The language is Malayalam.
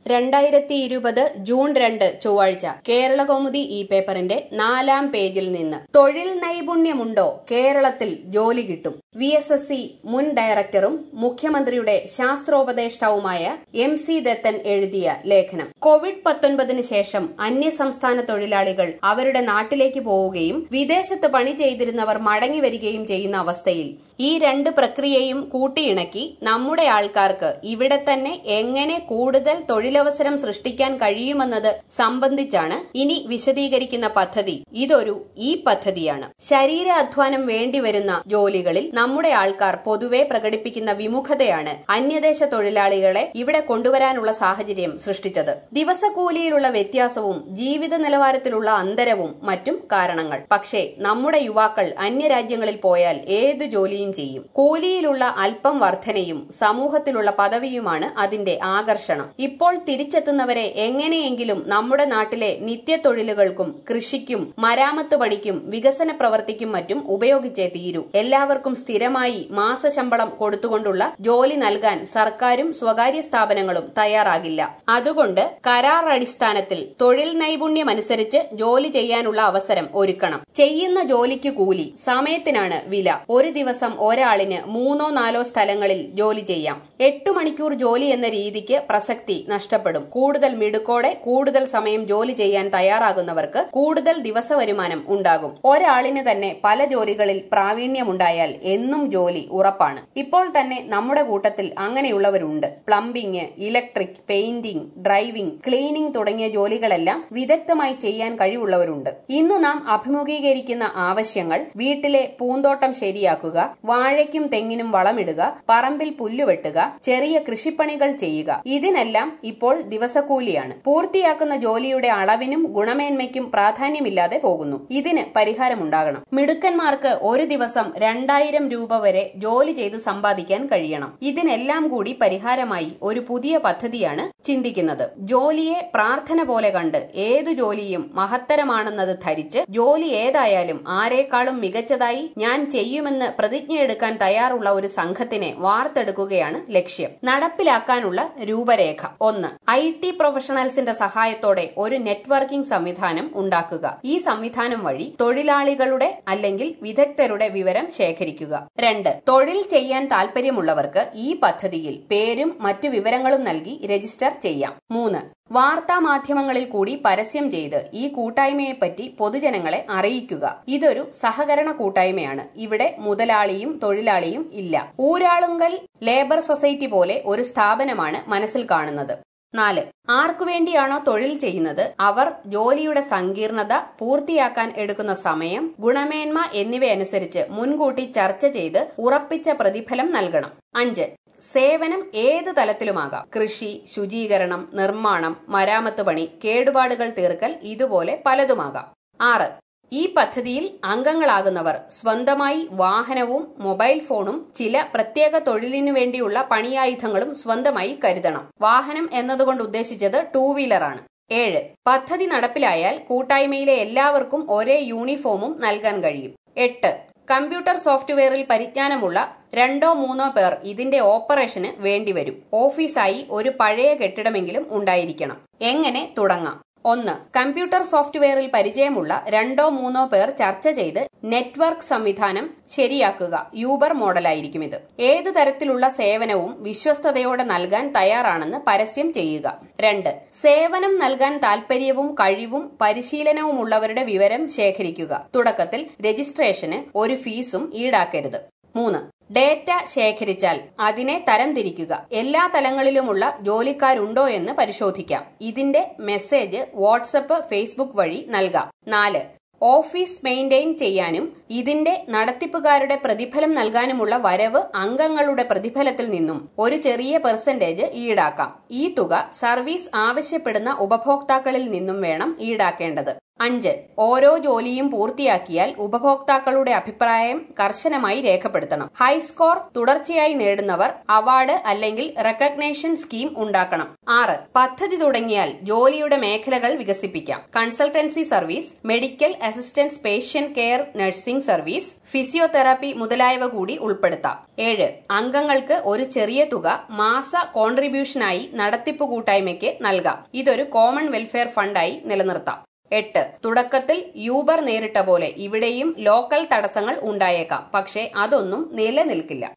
രണ്ടായിരത്തി ഇരുപത് ജൂൺ രണ്ട് ചൊവ്വാഴ്ച കേരളകൗമുദി ഈ പേപ്പറിന്റെ നാലാം പേജിൽ നിന്ന് തൊഴിൽ നൈപുണ്യമുണ്ടോ കേരളത്തിൽ ജോലി കിട്ടും വി എസ് എസ് സി മുൻ ഡയറക്ടറും മുഖ്യമന്ത്രിയുടെ ശാസ്ത്രോപദേഷ്ടാവുമായ എം സി ദത്തൻ എഴുതിയ ലേഖനം കോവിഡ് പത്തൊൻപതിന് ശേഷം അന്യസംസ്ഥാന തൊഴിലാളികൾ അവരുടെ നാട്ടിലേക്ക് പോവുകയും വിദേശത്ത് പണി ചെയ്തിരുന്നവർ മടങ്ങി വരികയും ചെയ്യുന്ന അവസ്ഥയിൽ ഈ രണ്ട് പ്രക്രിയയും കൂട്ടിയിണക്കി നമ്മുടെ ആൾക്കാർക്ക് ഇവിടെ തന്നെ എങ്ങനെ കൂടുതൽ തൊഴിലവസരം സൃഷ്ടിക്കാൻ കഴിയുമെന്നത് സംബന്ധിച്ചാണ് ഇനി വിശദീകരിക്കുന്ന പദ്ധതി ഇതൊരു ഈ പദ്ധതിയാണ് ശരീര അധ്വാനം വേണ്ടിവരുന്ന ജോലികളിൽ നമ്മുടെ ആൾക്കാർ പൊതുവെ പ്രകടിപ്പിക്കുന്ന വിമുഖതയാണ് അന്യദേശ തൊഴിലാളികളെ ഇവിടെ കൊണ്ടുവരാനുള്ള സാഹചര്യം സൃഷ്ടിച്ചത് ദിവസക്കൂലിയിലുള്ള വ്യത്യാസവും ജീവിത നിലവാരത്തിലുള്ള അന്തരവും മറ്റും കാരണങ്ങൾ പക്ഷേ നമ്മുടെ യുവാക്കൾ അന്യരാജ്യങ്ങളിൽ പോയാൽ ഏത് ജോലിയും ചെയ്യും കൂലിയിലുള്ള അല്പം വർധനയും സമൂഹത്തിലുള്ള പദവിയുമാണ് അതിന്റെ ആകർഷണം ഇപ്പോൾ തിരിച്ചെത്തുന്നവരെ എങ്ങനെയെങ്കിലും നമ്മുടെ നാട്ടിലെ നിത്യതൊഴിലുകൾക്കും കൃഷിക്കും മരാമത്ത് പണിക്കും വികസന പ്രവർത്തിക്കും മറ്റും ഉപയോഗിച്ചേ തീരൂ എല്ലാവർക്കും സ്ഥിരമായി മാസശമ്പളം കൊടുത്തുകൊണ്ടുള്ള ജോലി നൽകാൻ സർക്കാരും സ്വകാര്യ സ്ഥാപനങ്ങളും തയ്യാറാകില്ല അതുകൊണ്ട് കരാർ അടിസ്ഥാനത്തിൽ തൊഴിൽ നൈപുണ്യമനുസരിച്ച് ജോലി ചെയ്യാനുള്ള അവസരം ഒരുക്കണം ചെയ്യുന്ന ജോലിക്ക് കൂലി സമയത്തിനാണ് വില ഒരു ദിവസം ഒരാളിന് മൂന്നോ നാലോ സ്ഥലങ്ങളിൽ ജോലി ചെയ്യാം എട്ടു മണിക്കൂർ ജോലി എന്ന രീതിക്ക് പ്രസക്തി നഷ്ടപ്പെടും കൂടുതൽ മിടുക്കോടെ കൂടുതൽ സമയം ജോലി ചെയ്യാൻ തയ്യാറാകുന്നവർക്ക് കൂടുതൽ ദിവസ വരുമാനം ഉണ്ടാകും ഒരാളിന് തന്നെ പല ജോലികളിൽ പ്രാവീണ്യമുണ്ടായാൽ എന്നും ജോലി ഉറപ്പാണ് ഇപ്പോൾ തന്നെ നമ്മുടെ കൂട്ടത്തിൽ അങ്ങനെയുള്ളവരുണ്ട് plumbing electric painting driving cleaning തുടങ്ങിയ ജോലികളെല്ലാം വിദഗ്ധമായി ചെയ്യാൻ കഴിവുള്ളവരുണ്ട് ഇന്ന് നാം അഭിമുഖീകരിക്കുന്ന ആവശ്യങ്ങൾ വീട്ടിലെ പൂന്തോട്ടം ശരിയാക്കുക വാഴയ്ക്കും തെങ്ങിനും വളമിടുക പറമ്പിൽ പുല്ലുവെട്ടുക ചെറിയ കൃഷിപ്പണികൾ ചെയ്യുക ഇതിനെല്ലാം ഇപ്പോൾ ദിവസക്കൂലിയാണ് പൂർത്തിയാക്കുന്ന ജോലിയുടെ അളവിനും ഗുണമേന്മയ്ക്കും പ്രാധാന്യമില്ലാതെ പോകുന്നു ഇതിന് പരിഹാരമുണ്ടാകണം മിടുക്കന്മാർക്ക് ഒരു ദിവസം രണ്ടായിരം രൂപ വരെ ജോലി ചെയ്ത് സമ്പാദിക്കാൻ കഴിയണം ഇതിനെല്ലാം കൂടി പരിഹാരമായി ഒരു പുതിയ പദ്ധതിയാണ് ചിന്തിക്കുന്നത് ജോലിയെ പ്രാർത്ഥന പോലെ കണ്ട് ഏതു ജോലിയും മഹത്തരമാണെന്നത് ധരിച്ച് ജോലി ഏതായാലും ആരെക്കാളും മികച്ചതായി ഞാൻ ചെയ്യുമെന്ന് പ്രതിജ്ഞയെടുക്കാൻ തയ്യാറുള്ള ഒരു സംഘത്തിനെ വാർത്തെടുക്കുകയാണ് ലക്ഷ്യം നടപ്പിലാക്കാനുള്ള രൂപരേഖ ഒന്ന് ഐ ടി പ്രൊഫഷണൽസിന്റെ സഹായത്തോടെ ഒരു നെറ്റ്വർക്കിംഗ് സംവിധാനം ഉണ്ടാക്കുക ഈ സംവിധാനം വഴി തൊഴിലാളികളുടെ അല്ലെങ്കിൽ വിദഗ്ധരുടെ വിവരം ശേഖരിക്കുക രണ്ട് തൊഴിൽ ചെയ്യാൻ താൽപര്യമുള്ളവർക്ക് ഈ പദ്ധതിയിൽ പേരും മറ്റു വിവരങ്ങളും നൽകി രജിസ്റ്റർ ചെയ്യാം മൂന്ന് വാർത്താ മാധ്യമങ്ങളിൽ കൂടി പരസ്യം ചെയ്ത് ഈ കൂട്ടായ്മയെപ്പറ്റി പൊതുജനങ്ങളെ അറിയിക്കുക ഇതൊരു സഹകരണ കൂട്ടായ്മയാണ് ഇവിടെ മുതലാളിയും തൊഴിലാളിയും ഇല്ല ഊരാളുങ്കൽ ലേബർ സൊസൈറ്റി പോലെ ഒരു സ്ഥാപനമാണ് മനസ്സിൽ കാണുന്നത് നാല് ആർക്കുവേണ്ടിയാണോ തൊഴിൽ ചെയ്യുന്നത് അവർ ജോലിയുടെ സങ്കീർണത പൂർത്തിയാക്കാൻ എടുക്കുന്ന സമയം ഗുണമേന്മ എന്നിവയനുസരിച്ച് മുൻകൂട്ടി ചർച്ച ചെയ്ത് ഉറപ്പിച്ച പ്രതിഫലം നൽകണം അഞ്ച് സേവനം ഏത് തലത്തിലുമാകാം കൃഷി ശുചീകരണം നിർമ്മാണം മരാമത്ത് പണി കേടുപാടുകൾ തീർക്കൽ ഇതുപോലെ പലതുമാകാം ആറ് ഈ പദ്ധതിയിൽ അംഗങ്ങളാകുന്നവർ സ്വന്തമായി വാഹനവും മൊബൈൽ ഫോണും ചില പ്രത്യേക തൊഴിലിനു വേണ്ടിയുള്ള പണിയായുധങ്ങളും സ്വന്തമായി കരുതണം വാഹനം എന്നതുകൊണ്ട് ഉദ്ദേശിച്ചത് ടൂ വീലറാണ് ഏഴ് പദ്ധതി നടപ്പിലായാൽ കൂട്ടായ്മയിലെ എല്ലാവർക്കും ഒരേ യൂണിഫോമും നൽകാൻ കഴിയും എട്ട് കമ്പ്യൂട്ടർ സോഫ്റ്റ്വെയറിൽ പരിജ്ഞാനമുള്ള രണ്ടോ മൂന്നോ പേർ ഇതിന്റെ ഓപ്പറേഷന് വേണ്ടിവരും ഓഫീസായി ഒരു പഴയ കെട്ടിടമെങ്കിലും ഉണ്ടായിരിക്കണം എങ്ങനെ തുടങ്ങാം ഒന്ന് കമ്പ്യൂട്ടർ സോഫ്റ്റ്വെയറിൽ പരിചയമുള്ള രണ്ടോ മൂന്നോ പേർ ചർച്ച ചെയ്ത് നെറ്റ്വർക്ക് സംവിധാനം ശരിയാക്കുക യൂബർ മോഡലായിരിക്കും ഇത് ഏതു തരത്തിലുള്ള സേവനവും വിശ്വസ്തയോടെ നൽകാൻ തയ്യാറാണെന്ന് പരസ്യം ചെയ്യുക രണ്ട് സേവനം നൽകാൻ താൽപര്യവും കഴിവും പരിശീലനവുമുള്ളവരുടെ വിവരം ശേഖരിക്കുക തുടക്കത്തിൽ രജിസ്ട്രേഷന് ഒരു ഫീസും ഈടാക്കരുത് മൂന്ന് ഡേറ്റ ശേഖരിച്ചാൽ അതിനെ തരംതിരിക്കുക എല്ലാ തലങ്ങളിലുമുള്ള ജോലിക്കാരുണ്ടോ എന്ന് പരിശോധിക്കാം ഇതിന്റെ മെസ്സേജ് വാട്സപ്പ് ഫേസ്ബുക്ക് വഴി നൽകാം നാല് ഓഫീസ് മെയിൻറ്റെയിൻ ചെയ്യാനും ഇതിന്റെ നടത്തിപ്പുകാരുടെ പ്രതിഫലം നൽകാനുമുള്ള വരവ് അംഗങ്ങളുടെ പ്രതിഫലത്തിൽ നിന്നും ഒരു ചെറിയ പെർസെന്റേജ് ഈടാക്കാം ഈ തുക സർവീസ് ആവശ്യപ്പെടുന്ന ഉപഭോക്താക്കളിൽ നിന്നും വേണം ഈടാക്കേണ്ടത് അഞ്ച് ഓരോ ജോലിയും പൂർത്തിയാക്കിയാൽ ഉപഭോക്താക്കളുടെ അഭിപ്രായം കർശനമായി രേഖപ്പെടുത്തണം ഹൈസ്കോർ തുടർച്ചയായി നേടുന്നവർ അവാർഡ് അല്ലെങ്കിൽ റെക്കഗ്നേഷൻ സ്കീം ഉണ്ടാക്കണം ആറ് പദ്ധതി തുടങ്ങിയാൽ ജോലിയുടെ മേഖലകൾ വികസിപ്പിക്കാം consultancy service medical assistance patient care nursing service physiotherapy മുതലായവ കൂടി ഉൾപ്പെടുത്താം ഏഴ് അംഗങ്ങൾക്ക് ഒരു ചെറിയ തുക മാസ കോൺട്രിബ്യൂഷനായി നടത്തിപ്പ് കൂട്ടായ്മയ്ക്ക് നൽകാം ഇതൊരു കോമൺ വെൽഫെയർ ഫണ്ടായി നിലനിർത്താം എട്ട് തുടക്കത്തിൽ യൂബർ നേരിട്ട പോലെ ഇവിടെയും ലോക്കൽ തടസ്സങ്ങൾ ഉണ്ടായേക്കാം പക്ഷേ അതൊന്നും നിലനിൽക്കില്ല